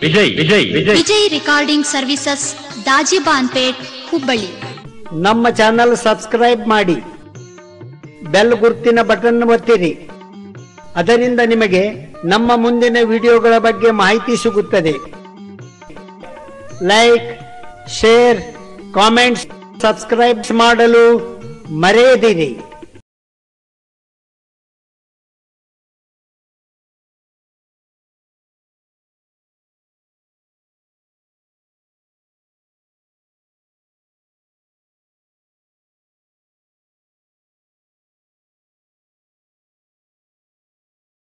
Vijay Vijay Vijay Vijay recording services Dajibanpeth Hubballi ನಮ್ಮ channel subscribe ಮಾಡಿ bell ಗುರುತಿನ ಬಟನ್ ಒತ್ತಿರಿ ಅದರಿಂದ ನಿಮಗೆ ನಮ್ಮ ಮುಂದಿನ ವಿಡಿಯೋಗಳ ಬಗ್ಗೆ ಮಾಹಿತಿ ಸಿಗುತ್ತದೆ ಲೈಕ್ ಶೇರ್ ಕಾಮೆಂಟ್ಸ್ ಸಬ್ಸ್ಕ್ರೈಬ್ ಮಾಡಲು ಮರೆಯದಿರಿ